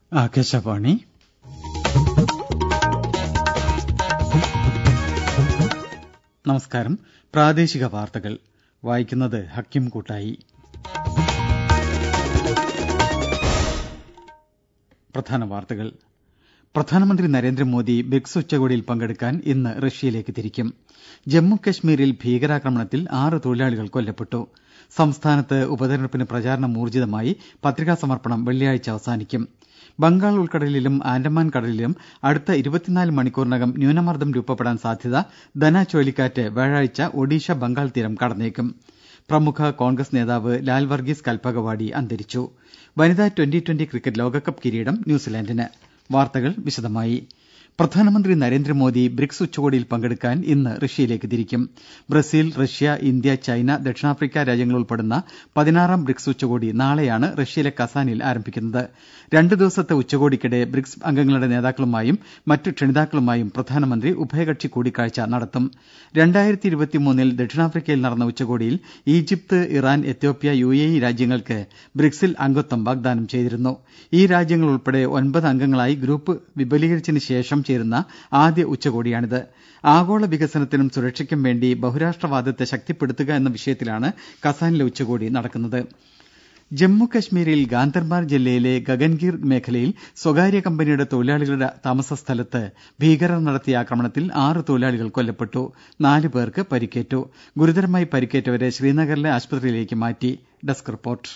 ആകാശവാണി നമസ്കാരം പ്രാദേശിക വാർത്തകൾ വായിക്കുന്നത് ഹക്കിം കൂട്ടായി പ്രധാന വാർത്തകൾ പ്രധാനമന്ത്രി നരേന്ദ്രമോദി ബ്രിക്സ് ഉച്ചകോടിയിൽ പങ്കെടുക്കാൻ ഇന്ന് റഷ്യയിലേക്ക് തിരിക്കും ജമ്മു കശ്മീരിൽ ഭീകരാക്രമണത്തിൽ ആറ് തൊഴിലാളികൾ കൊല്ലപ്പെട്ടു സംസ്ഥാനത്ത് ഉപതെരഞ്ഞെടുപ്പിന് പ്രചാരണം ഊർജ്ജിതമായി പത്രികാ സമർപ്പണം വെള്ളിയാഴ്ച അവസാനിക്കും ബംഗാൾ ഉൾക്കടലിലും ആൻഡമാൻ കടലിലും അടുത്ത ഇരുപത്തിനാല് മണിക്കൂറിനകം ന്യൂനമർദ്ദം രൂപപ്പെടാൻ സാധ്യത ദന ചുഴലിക്കാറ്റ് വ്യാഴാഴ്ച ഒഡീഷ ബംഗാൾ തീരം കടന്നേക്കും പ്രമുഖ കോൺഗ്രസ് നേതാവ് ലാൽ വർഗീസ് കൽപകവാടി അന്തരിച്ചു വനിതാ ട്വന്റി ട്വന്റി ക്രിക്കറ്റ് ലോകകപ്പ് കിരീടം ന്യൂസിലാന്റിന് വാർത്തകൾ വിശദമായി പ്രധാനമന്ത്രി നരേന്ദ്രമോദി ബ്രിക്സ് ഉച്ചകോടിയിൽ പങ്കെടുക്കാൻ ഇന്ന് റഷ്യയിലേക്ക് തിരിക്കും ബ്രസീൽ റഷ്യ ഇന്ത്യ ചൈന ദക്ഷിണാഫ്രിക്ക രാജ്യങ്ങൾ ഉൾപ്പെടുന്ന പതിനാറാം ബ്രിക്സ് ഉച്ചകോടി നാളെയാണ് റഷ്യയിലെ കസാനിൽ ആരംഭിക്കുന്നത് രണ്ട് ദിവസത്തെ ഉച്ചകോടിക്കിടെ ബ്രിക്സ് അംഗങ്ങളുടെ നേതാക്കളുമായും മറ്റ് ക്ഷണിതാക്കളുമായും പ്രധാനമന്ത്രി ഉഭയകക്ഷി കൂടിക്കാഴ്ച നടത്തും രണ്ടായിരത്തി ഇരുപത്തിമൂന്നിൽ ദക്ഷിണാഫ്രിക്കയിൽ നടന്ന ഉച്ചകോടിയിൽ Egypt Iran Ethiopia U A E രാജ്യങ്ങൾക്ക് ബ്രിക്സിൽ അംഗത്വം വാഗ്ദാനം ചെയ്തിരുന്നു ഈ രാജ്യങ്ങൾ ഉൾപ്പെടെ ഒൻപത് അംഗങ്ങളായി ഗ്രൂപ്പ് വിപുലീകരിച്ചതിന് ശേഷം ചേരുന്ന ആദ്യ ഉച്ചകോടിയാണിത് ആഗോള വികസനത്തിനും സുരക്ഷയ്ക്കും വേണ്ടി ബഹുരാഷ്ട്രവാദത്തെ ശക്തിപ്പെടുത്തുക എന്ന വിഷയത്തിലാണ് കസാനിലെ ഉച്ചകോടി നടക്കുന്നത് ജമ്മു കശ്മീരിൽ ഗാന്ദർബാൽ ജില്ലയിലെ ഗഗൻഗീർ മേഖലയിൽ സ്വകാര്യ കമ്പനിയുടെ തൊഴിലാളികളുടെ താമസ സ്ഥലത്ത് ഭീകരർ നടത്തിയ ആക്രമണത്തിൽ ആറ് തൊഴിലാളികൾ കൊല്ലപ്പെട്ടു നാല് പേർക്ക് പരിക്കേറ്റു ഗുരുതരമായി പരിക്കേറ്റവരെ ശ്രീനഗറിലെ ആശുപത്രിയിലേക്ക് മാറ്റി ഡെസ്ക് റിപ്പോർട്ട്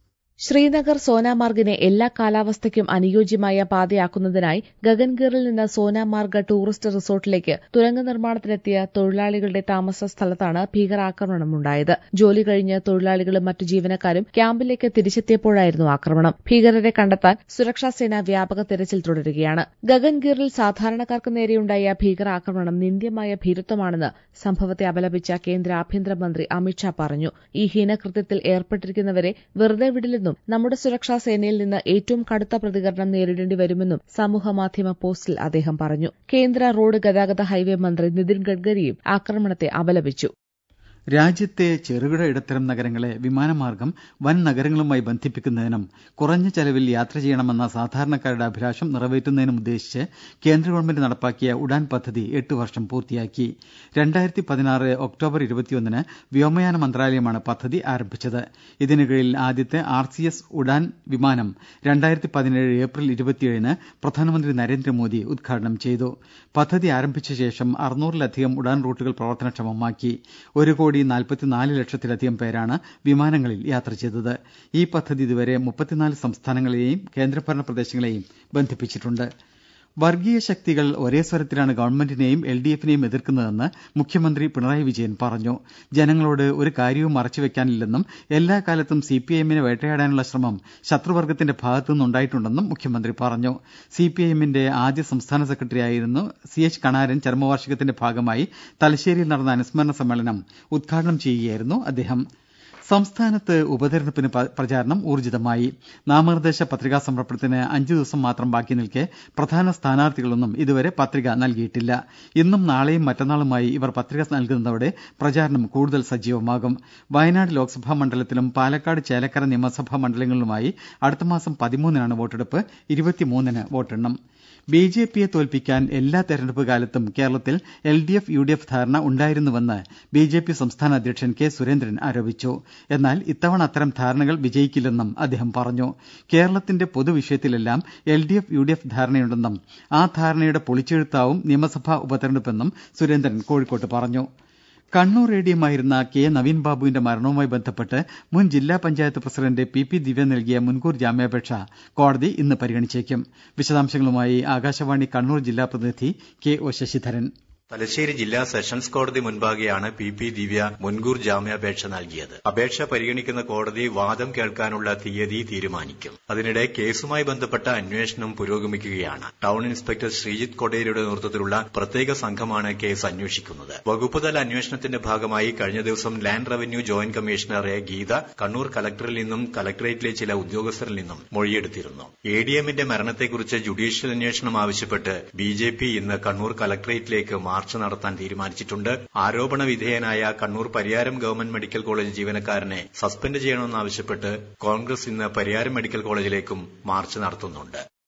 ശ്രീനഗർ സോനാമാർഗിനെ എല്ലാ കാലാവസ്ഥയ്ക്കും അനുയോജ്യമായ പാതയാക്കുന്നതിനായി ഗഗൻഗീറിൽ നിന്ന് സോനാമാർഗ് ടൂറിസ്റ്റ് റിസോർട്ടിലേക്ക് തുരങ്ക നിർമ്മാണത്തിനെത്തിയ തൊഴിലാളികളുടെ താമസ സ്ഥലത്താണ് ഭീകരാക്രമണമുണ്ടായത് ജോലി കഴിഞ്ഞ് തൊഴിലാളികളും മറ്റു ജീവനക്കാരും ക്യാമ്പിലേക്ക് തിരിച്ചെത്തിയപ്പോഴായിരുന്നു ആക്രമണം ഭീകരരെ കണ്ടെത്താൻ സുരക്ഷാസേന വ്യാപക തെരച്ചിൽ തുടരുകയാണ് ഗഗൻഗീറിൽ സാധാരണക്കാർക്ക് നേരെയുണ്ടായ ഭീകരാക്രമണം നിന്ദ്യമായ ഭീരുത്വമാണെന്ന് സംഭവത്തെ അപലപിച്ച കേന്ദ്ര ആഭ്യന്തരമന്ത്രി അമിത്ഷാ പറഞ്ഞു ഈ ഹീനകൃത്യത്തിൽ ഏർപ്പെട്ടിരിക്കുന്നവരെ വെറുതെ വിടില്ലെന്നും നമ്മുടെ സുരക്ഷാ സേനയിൽ നിന്ന് ഏറ്റവും കടുത്ത പ്രതികരണം നേരിടേണ്ടി വരുമെന്നും സമൂഹമാധ്യമ പോസ്റ്റിൽ അദ്ദേഹം പറഞ്ഞു കേന്ദ്ര റോഡ് ഗതാഗത ഹൈവേ മന്ത്രി നിതിൻ ഗഡ്കരിയും ആക്രമണത്തെ അപലപിച്ചു രാജ്യത്തെ ചെറുകിട ഇടത്തരം നഗരങ്ങളെ വിമാനമാർഗം വൻ നഗരങ്ങളുമായി ബന്ധിപ്പിക്കുന്നതിനും കുറഞ്ഞ ചെലവിൽ യാത്ര ചെയ്യണമെന്ന സാധാരണക്കാരുടെ അഭിലാഷം നിറവേറ്റുന്നതിനും ഉദ്ദേശിച്ച് കേന്ദ്ര ഗവൺമെന്റ് നടപ്പാക്കിയ ഉഡാൻ പദ്ധതി എട്ട് വർഷം പൂർത്തിയാക്കി രണ്ടായിരത്തി പതിനാറ് ഒക്ടോബർ ഇരുപത്തിയൊന്നിന് വ്യോമയാന മന്ത്രാലയമാണ് പദ്ധതി ആരംഭിച്ചത് ഇതിനു കീഴിൽ ആദ്യത്തെ ആർ സി എസ് ഉഡാൻ വിമാനം രണ്ടായിരത്തി പതിനേഴ് ഏപ്രിൽ ഇരുപത്തിയേഴിന് പ്രധാനമന്ത്രി നരേന്ദ്രമോദി ഉദ്ഘാടനം ചെയ്തു പദ്ധതി ആരംഭിച്ച ശേഷം അറുന്നൂറിലധികം ഉഡാൻ റൂട്ടുകൾ പ്രവർത്തനക്ഷമമാക്കി ഒരു കോടി നാൽപ്പത്തിനാല് ലക്ഷത്തിലധികം പേരാണ് വിമാനങ്ങളിൽ യാത്ര ചെയ്തത് ഈ പദ്ധതി ഇതുവരെ മുപ്പത്തിനാല് സംസ്ഥാനങ്ങളെയും കേന്ദ്രഭരണ പ്രദേശങ്ങളെയും ബന്ധിപ്പിച്ചിട്ടുണ്ട് വർഗീയ ശക്തികൾ ഒരേ സ്വരത്തിലാണ് ഗവൺമെന്റിനെയും എൽ ഡി എഫിനെയും എതിർക്കുന്നതെന്ന് മുഖ്യമന്ത്രി പിണറായി വിജയൻ പറഞ്ഞു ജനങ്ങളോട് ഒരു കാര്യവും മറച്ചുവെക്കാനില്ലെന്നും എല്ലാ കാലത്തും സി പി ഐ എമ്മിനെ വേട്ടയാടാനുള്ള ശ്രമം ശത്രുവർഗത്തിന്റെ ഭാഗത്തുനിന്നുണ്ടായിട്ടുണ്ടെന്നും മുഖ്യമന്ത്രി പറഞ്ഞു സി പി ഐ എമ്മിന്റെ ആദ്യ സംസ്ഥാന സെക്രട്ടറിയായിരുന്നു സി എച്ച് കണാരൻ ചരമവാർഷികത്തിന്റെ ഭാഗമായി തലശ്ശേരിയിൽ നടന്ന അനുസ്മരണ സമ്മേളനം ഉദ്ഘാടനം ചെയ്യുകയായിരുന്നു അദ്ദേഹം സംസ്ഥാനത്ത് ഉപതെരഞ്ഞെടുപ്പിന് പ്രചാരണം ഊർജ്ജിതമായി നാമനിർദ്ദേശ പത്രികാ സമർപ്പണത്തിന് അഞ്ചു ദിവസം മാത്രം ബാക്കി നിൽക്കെ പ്രധാന സ്ഥാനാർത്ഥികളൊന്നും ഇതുവരെ പത്രിക നൽകിയിട്ടില്ല ഇന്നും നാളെയും മറ്റന്നാളുമായി ഇവർ പത്രിക നൽകുന്നതോടെ പ്രചാരണം കൂടുതൽ സജീവമാകും വയനാട് ലോക്സഭാ മണ്ഡലത്തിലും പാലക്കാട് ചേലക്കര നിയമസഭാ മണ്ഡലങ്ങളിലുമായി അടുത്ത മാസം പതിമൂന്നിനാണ് വോട്ടെടുപ്പ് ഇരുപത്തിമൂന്നിന് വോട്ടെണ്ണും ബി ജെ പിയെ തോൽപ്പിക്കാൻ എല്ലാ തെരഞ്ഞെടുപ്പ് കാലത്തും കേരളത്തിൽ L D F U D F ധാരണ ഉണ്ടായിരുന്നുവെന്ന് ബി ജെ പി സംസ്ഥാന അധ്യക്ഷൻ കെ സുരേന്ദ്രൻ ആരോപിച്ചു എന്നാൽ ഇത്തവണ അത്തരം ധാരണകൾ വിജയിക്കില്ലെന്നും അദ്ദേഹം പറഞ്ഞു കേരളത്തിന്റെ പൊതുവിഷയത്തിലെല്ലാം L D F U D F ധാരണയുണ്ടെന്നും ആ ധാരണയുടെ പൊളിച്ചെഴുത്താവും നിയമസഭാ ഉപതെരഞ്ഞെടുപ്പെന്നും സുരേന്ദ്രൻ കോഴിക്കോട്ട് പറഞ്ഞു കണ്ണൂർ എ ഡി എമ്മായിരുന്ന കെ നവീൻ ബാബുവിന്റെ മരണവുമായി ബന്ധപ്പെട്ട് മുൻ ജില്ലാ panchayat president P P Divya നൽകിയ മുൻകൂർ ജാമ്യാപേക്ഷ കോടതി ഇന്ന് പരിഗണിച്ചേക്കും വിശദാംശങ്ങളുമായി ആകാശവാണി കണ്ണൂർ ജില്ലാ പ്രതിനിധി കെ ഒ ശശിധരൻ തലശ്ശേരി ജില്ലാ സെഷൻസ് കോടതി മുൻപാകെയാണ് പി പി ദിവ്യ മുൻകൂർ ജാമ്യാപേക്ഷ നൽകിയത് അപേക്ഷ പരിഗണിക്കുന്ന കോടതി വാദം കേൾക്കാനുള്ള തീയതി തീരുമാനിക്കും അതിനിടെ കേസുമായി ബന്ധപ്പെട്ട അന്വേഷണം പുരോഗമിക്കുകയാണ് ടൌൺ ഇൻസ്പെക്ടർ ശ്രീജിത്ത് കൊടേരിയുടെ നേതൃത്വത്തിലുള്ള പ്രത്യേക സംഘമാണ് കേസ് അന്വേഷിക്കുന്നത് വകുപ്പുതല അന്വേഷണത്തിന്റെ ഭാഗമായി കഴിഞ്ഞ ദിവസം land revenue joint commissioner A Geetha Kannur കലക്ടറിൽ നിന്നും കലക്ടറേറ്റിലെ ചില ഉദ്യോഗസ്ഥരിൽ നിന്നും മൊഴിയെടുത്തിരുന്നു എ ഡി എമ്മിന്റെ മരണത്തെക്കുറിച്ച് ജുഡീഷ്യൽ അന്വേഷണം ആവശ്യപ്പെട്ട് ബി ജെ പി ഇന്ന് കണ്ണൂർ കലക്ടറേറ്റിലേക്ക് മാർച്ച് നടത്താൻ തീരുമാനിച്ചിട്ടുണ്ട് ആരോപണ വിധേയനായ Kannur Pariyaram government medical college ജീവനക്കാരനെ സസ്പെൻഡ് ചെയ്യണമെന്നാവശ്യപ്പെട്ട് കോൺഗ്രസ് ഇന്ന് പരിയാരം മെഡിക്കൽ കോളേജിലേക്കും മാർച്ച് നടത്തുന്നുണ്ട്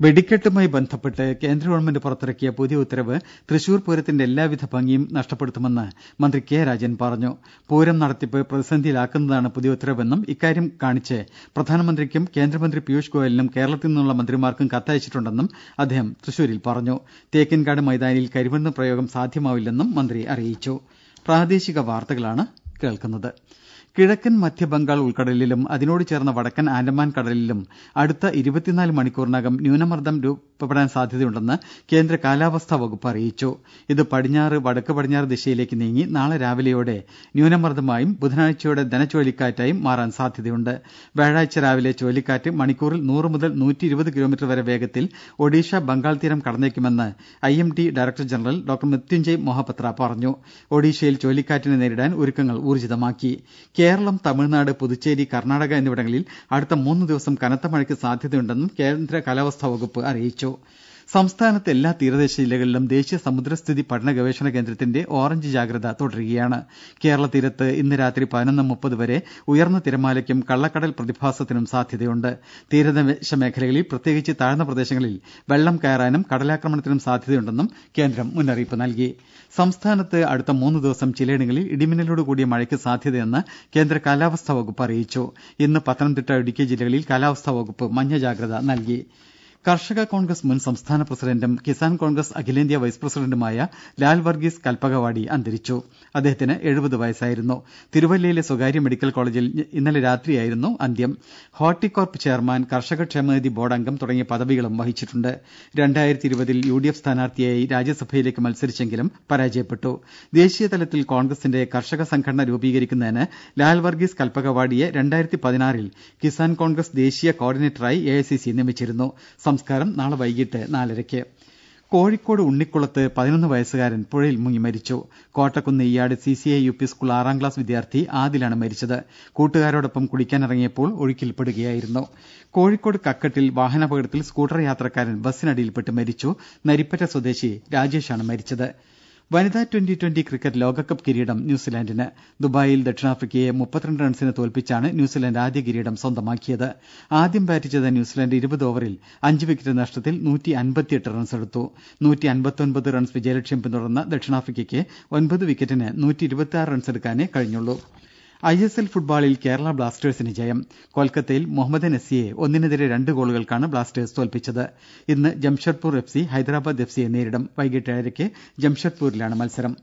വെടിക്കെട്ടുമായി ബന്ധപ്പെട്ട് കേന്ദ്ര ഗവൺമെന്റ് പുറത്തിറക്കിയ പുതിയ ഉത്തരവ് തൃശൂർ പൂരത്തിന്റെ എല്ലാവിധ ഭംഗിയും നഷ്ടപ്പെടുത്തുമെന്ന് മന്ത്രി കെ രാജൻ പറഞ്ഞു പൂരം നടത്തിപ്പ് പ്രതിസന്ധിയിലാക്കുന്നതാണ് പുതിയ ഉത്തരവെന്നും ഇക്കാര്യം കാണിച്ച് പ്രധാനമന്ത്രിക്കും കേന്ദ്രമന്ത്രി പീയൂഷ് ഗോയലിനും കേരളത്തിൽ നിന്നുള്ള മന്ത്രിമാർക്കും കത്തയച്ചിട്ടുണ്ടെന്നും അദ്ദേഹം തൃശൂരിൽ പറഞ്ഞു തേക്കിൻകാട് മൈതാനിയിൽ കരിമരുന്ന് പ്രയോഗം സാധ്യമാവില്ലെന്നും മന്ത്രി അറിയിച്ചു പ്രാദേശിക വാർത്തകളാണ് കേൾക്കുന്നത് കിഴക്കൻ മധ്യ ബംഗാൾ ഉൾക്കടലിലും അതിനോട് ചേർന്ന വടക്കൻ ആൻഡമാൻ കടലിലും അടുത്ത ഇരുപത്തിനാല് മണിക്കൂറിനകം ന്യൂനമർദ്ദം രൂപപ്പെടാൻ സാധ്യതയുണ്ടെന്ന് കേന്ദ്ര കാലാവസ്ഥാ വകുപ്പ് അറിയിച്ചു ഇത് പടിഞ്ഞാറ് വടക്ക് പടിഞ്ഞാറ് ദിശയിലേക്ക് നീങ്ങി നാളെ രാവിലെയോടെ ന്യൂനമർദ്ദമായും ബുധനാഴ്ചയോടെ ധനചുഴലിക്കാറ്റായും മാറാൻ സാധ്യതയുണ്ട് വ്യാഴാഴ്ച രാവിലെ ചുഴലിക്കാറ്റ് മണിക്കൂറിൽ നൂറ് മുതൽ നൂറ്റി ഇരുപത് കിലോമീറ്റർ വരെ വേഗത്തിൽ ഒഡീഷ ബംഗാൾ തീരം കടന്നേക്കുമെന്ന് I M D director general doctor Mrutyunjay Mohapatra പറഞ്ഞു ഒഡീഷയിൽ ചുഴലിക്കാറ്റിനെ നേരിടാൻ ഒരുക്കങ്ങൾ ഊർജിതമാക്കി കേരളം തമിഴ്നാട് പുതുച്ചേരി കർണാടക എന്നിവിടങ്ങളിൽ അടുത്ത മൂന്ന് ദിവസം കനത്ത മഴയ്ക്ക് സാധ്യതയുണ്ടെന്നും കേന്ദ്ര കാലാവസ്ഥാ വകുപ്പ് അറിയിച്ചു സംസ്ഥാനത്തെ എല്ലാ തീരദേശ ജില്ലകളിലും ദേശീയ സമുദ്രസ്ഥിതി പഠന ഗവേഷണ കേന്ദ്രത്തിന്റെ ഓറഞ്ച് ജാഗ്രത തുടരുകയാണ് കേരള തീരത്ത് ഇന്ന് രാത്രി പതിനൊന്ന് മുപ്പത് വരെ ഉയർന്ന തിരമാലയ്ക്കും കള്ളക്കടൽ പ്രതിഭാസത്തിനും സാധ്യതയുണ്ട് തീരദേശ മേഖലകളിൽ പ്രത്യേകിച്ച് താഴ്ന്ന പ്രദേശങ്ങളിൽ വെള്ളം കയറാനും കടലാക്രമണത്തിനും സാധ്യതയുണ്ടെന്നും കേന്ദ്രം മുന്നറിയിപ്പ് നൽകി സംസ്ഥാനത്ത് അടുത്ത മൂന്ന് ദിവസം ചിലയിടങ്ങളിൽ ഇടിമിന്നലോട് കൂടിയ മഴയ്ക്ക് സാധ്യതയെന്ന് കേന്ദ്ര കാലാവസ്ഥാ വകുപ്പ് അറിയിച്ചു ഇന്ന് പത്തനംതിട്ട ഇടുക്കി ജില്ലകളിൽ കാലാവസ്ഥാ വകുപ്പ് മഞ്ഞ ജാഗ്രത നൽകി കർഷക കോൺഗ്രസ് മുൻ സംസ്ഥാന പ്രസിഡന്റും കിസാൻ കോൺഗ്രസ് അഖിലേന്ത്യാ വൈസ് പ്രസിഡന്റുമായ ലാൽ വർഗീസ് കൽപ്പകവാടി അന്തരിച്ചു അദ്ദേഹത്തിന് എഴുപത് വയസ്സായിരുന്നു തിരുവല്ലയിലെ സ്വകാര്യ മെഡിക്കൽ കോളേജിൽ ഇന്നലെ രാത്രിയായിരുന്നു അന്ത്യം ഹോർട്ടികോർപ്പ് ചെയർമാൻ കർഷക ക്ഷേമനിധി ബോർഡ് അംഗം തുടങ്ങിയ പദവികളും വഹിച്ചിട്ടുണ്ട് രണ്ടായിരത്തി ഇരുപതിൽ യു ഡി എഫ് സ്ഥാനാർത്ഥിയായി രാജ്യസഭയിലേക്ക് മത്സരിച്ചെങ്കിലും പരാജയപ്പെട്ടു ദേശീയ തലത്തിൽ കോൺഗ്രസിന്റെ കർഷക സംഘടന രൂപീകരിക്കുന്നതിന് ലാൽ വർഗീസ് കൽപ്പകവാടിയെ രണ്ടായിരത്തി പതിനാറിൽ കിസാൻ കോൺഗ്രസ് ദേശീയ കോർഡിനേറ്ററായി എ ഐ സി സി നിയമിച്ചിരുന്നു സംസ്കാരം നാളെ വൈകിട്ട് നാലരയ്ക്ക് കോഴിക്കോട് ഉണ്ണിക്കുളത്ത് പതിനൊന്ന് വയസ്സുകാരൻ പുഴയിൽ മുങ്ങി മരിച്ചു Kottakkunnu Eeyad C C I U P school ആറാം ക്ലാസ് വിദ്യാർത്ഥി ആദിലാണ് മരിച്ചത് കൂട്ടുകാരോടൊപ്പം കുളിക്കാനിറങ്ങിയപ്പോൾ ഒഴുക്കിൽപ്പെടുകയായിരുന്നു കോഴിക്കോട് കക്കട്ടിൽ വാഹനാപകടത്തിൽ സ്കൂട്ടർ യാത്രക്കാരൻ ബസ്സിനടിയിൽപ്പെട്ട് മരിച്ചു നരിപ്പറ്റ സ്വദേശി രാജേഷാണ് മരിച്ചത് വനിതാ ട്വന്റി ട്വന്റി ക്രിക്കറ്റ് ലോകകപ്പ് കിരീടം ന്യൂസിലാൻഡിന് ദുബായിൽ ദക്ഷിണാഫ്രിക്കയെ മുപ്പത്തിരണ്ട് റൺസിന് തോൽപ്പിച്ചാണ് ന്യൂസിലാൻഡ് ആദ്യ കിരീടം സ്വന്തമാക്കിയത് ആദ്യം ബാറ്റ് ചെയ്ത ന്യൂസിലാൻഡ് ഇരുപത് ഓവറിൽ അഞ്ച് വിക്കറ്റ് നഷ്ടത്തിൽ നൂറ്റി അൻപത്തിയെട്ട് റൺസ് എടുത്തു നൂറ്റി അൻപത്തൊൻപത് റൺസ് വിജയലക്ഷ്യം പിന്തുടർന്ന ദക്ഷിണാഫ്രിക്കയ്ക്ക് ഒൻപത് വിക്കറ്റിന് നൂറ്റി ഇരുപത്തിയാറ് റൺസ് എടുക്കാനേ കഴിഞ്ഞുള്ളൂ ഐ എസ് എൽ ഫുട്ബോളിൽ കേരള ബ്ലാസ്റ്റേഴ്സിന് ജയം കൊൽക്കത്തയിൽ മുഹമ്മദ് നസിയെ ഒന്നിനെതിരെ രണ്ട് ഗോളുകൾക്കാണ് ബ്ലാസ്റ്റേഴ്സ് തോൽപ്പിച്ചത് ഇന്ന് Jamshedpur F C Hyderabad F സിയെ നേരിടും വൈകിട്ട് ഏഴരയ്ക്ക് ജംഷഡ്പൂരിലാണ് മത്സരം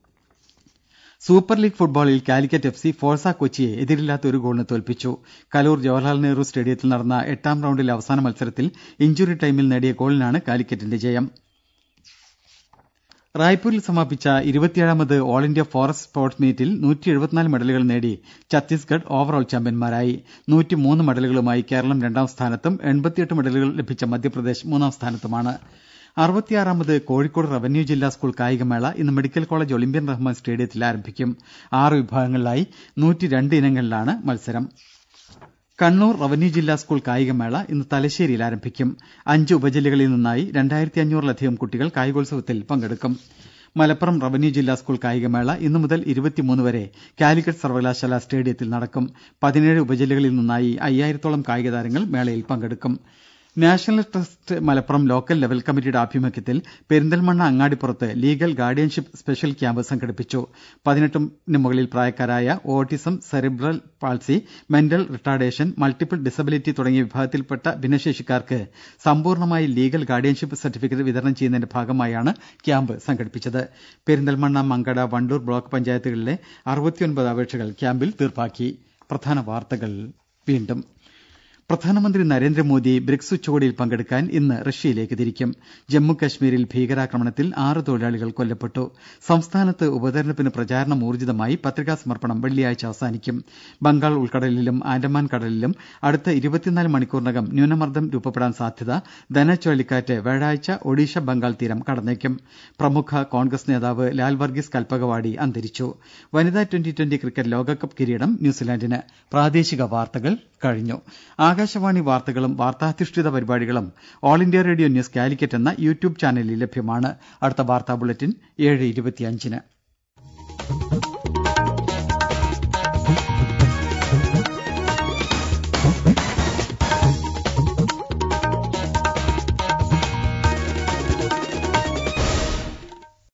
സൂപ്പർ ലീഗ് ഫുട്ബോളിൽ കാലിക്കറ്റ് എഫ് സി ഫോഴ്സ കൊച്ചിയെ എതിരില്ലാത്ത ഒരു ഗോളിന് തോൽപ്പിച്ചു കലൂർ ജവഹർലാൽ നെഹ്റു സ്റ്റേഡിയത്തിൽ നടന്ന എട്ടാം റൌണ്ടിലെ അവസാന മത്സരത്തിൽ ഇഞ്ചുറി ടൈമിൽ നേടിയ ഗോളിനാണ് കാലിക്കറ്റിന്റെ ജയം റായ്പൂരിൽ സമാപിച്ച ഇരുപത്തിയേഴാമത് ഓൾ ഇന്ത്യ ഫോറസ്റ്റ് സ്പോർട്സ് മീറ്റിൽ നൂറ്റി എഴുപത്തിനാല് മെഡലുകൾ നേടി ഛത്തീസ്ഗഡ് ഓവറോൾ ചാമ്പ്യന്മാരായി നൂറ്റിമൂന്ന് മെഡലുകളുമായി കേരളം രണ്ടാം സ്ഥാനത്തും എൺപത്തിയെട്ട് മെഡലുകൾ ലഭിച്ച മധ്യപ്രദേശ് മൂന്നാം സ്ഥാനത്തുമാണ് അറുപത്തിയാറാമത് കോഴിക്കോട് റവന്യൂ ജില്ലാ സ്കൂൾ കായികമേള ഇന്ന് മെഡിക്കൽ കോളേജ് ഒളിമ്പ്യൻ റഹ്മാൻ സ്റ്റേഡിയത്തിൽ ആരംഭിക്കും ആറ് വിഭാഗങ്ങളിലായി നൂറ്റി രണ്ട് ഇനങ്ങളിലാണ് മത്സരം കണ്ണൂർ റവന്യൂ ജില്ലാ സ്കൂൾ കായികമേള ഇന്ന് തലശ്ശേരിയിൽ ആരംഭിക്കും അഞ്ച് ഉപജില്ലകളിൽ നിന്നായി രണ്ടായിരത്തി അഞ്ഞൂറിലധികം കുട്ടികൾ കായികോത്സവത്തിൽ പങ്കെടുക്കും മലപ്പുറം റവന്യൂ ജില്ലാ സ്കൂൾ കായികമേള ഇന്നു മുതൽ ഇരുപത്തിമൂന്ന് വരെ കാലിക്കറ്റ് സർവകലാശാല സ്റ്റേഡിയത്തിൽ നടക്കും പതിനേഴ് ഉപജില്ലകളിൽ നിന്നായി അയ്യായിരത്തോളം കായിക താരങ്ങൾ മേളയിൽ പങ്കെടുക്കും national trust Malappuram local level കമ്മിറ്റിയുടെ ആഭിമുഖ്യത്തിൽ പെരിന്തൽമണ്ണ അങ്ങാടിപ്പുറത്ത് ലീഗൽ ഗാർഡിയൻഷിപ്പ് സ്പെഷ്യൽ ക്യാമ്പ് സംഘടിപ്പിച്ചു പതിനെട്ടിന് മുകളിൽ പ്രായക്കാരായ autism cerebral palsy mental retardation multiple disability തുടങ്ങിയ വിഭാഗത്തിൽപ്പെട്ട ഭിന്നശേഷിക്കാർക്ക് സമ്പൂർണ്ണമായി ലീഗൽ ഗാർഡിയൻഷിപ്പ് സർട്ടിഫിക്കറ്റ് വിതരണം ചെയ്യുന്നതിന്റെ ഭാഗമായാണ് ക്യാമ്പ് സംഘടിപ്പിച്ചത് പെരിന്തൽമണ്ണ മങ്കട വണ്ടൂർ ബ്ലോക്ക് പഞ്ചായത്തുകളിലെ അറുപത്തിയൊൻപത് അപേക്ഷകൾ ക്യാമ്പിൽ തീർപ്പാക്കി പ്രധാന വാർത്തകൾ വീണ്ടും പ്രധാനമന്ത്രി നരേന്ദ്രമോദി ബ്രിക്സ് ഉച്ചകോടിയിൽ പങ്കെടുക്കാൻ ഇന്ന് റഷ്യയിലേക്ക് തിരിക്കും ജമ്മു കശ്മീരിൽ ഭീകരാക്രമണത്തിൽ ആറ് തൊഴിലാളികൾ കൊല്ലപ്പെട്ടു സംസ്ഥാനത്ത് ഉപതെരഞ്ഞെടുപ്പിന് പ്രചാരണം ഊർജിതമായി പത്രികാ സമർപ്പണം വെള്ളിയാഴ്ച അവസാനിക്കും ബംഗാൾ ഉൾക്കടലിലും ആൻഡമാൻ കടലിലും അടുത്ത ഇരുപത്തിനാല് മണിക്കൂറിനകം ന്യൂനമർദ്ദം രൂപപ്പെടാൻ സാധ്യത ധന ചുഴലിക്കാറ്റ് വ്യാഴാഴ്ച ഒഡീഷ ബംഗാൾ തീരം കടന്നേക്കും പ്രമുഖ കോൺഗ്രസ് നേതാവ് ലാൽ വർഗീസ് കൽപ്പകവാടി അന്തരിച്ചു വനിതാ ട്വന്റി ട്വന്റി ക്രിക്കറ്റ് ലോകകപ്പ് കിരീടം ന്യൂസിലാൻഡിന് പ്രാദേശിക വാർത്തകൾ കഴിഞ്ഞു ആകാശവാണി വാർത്തകളും വാർത്താധിഷ്ഠിത പരിപാടികളും all India radio news Calicut എന്ന യൂട്യൂബ് ചാനലിൽ ലഭ്യമാണ് അടുത്ത വാർത്താ ബുള്ളറ്റിൻ ഏഴ് ഇരുപത്തിയഞ്ചിന്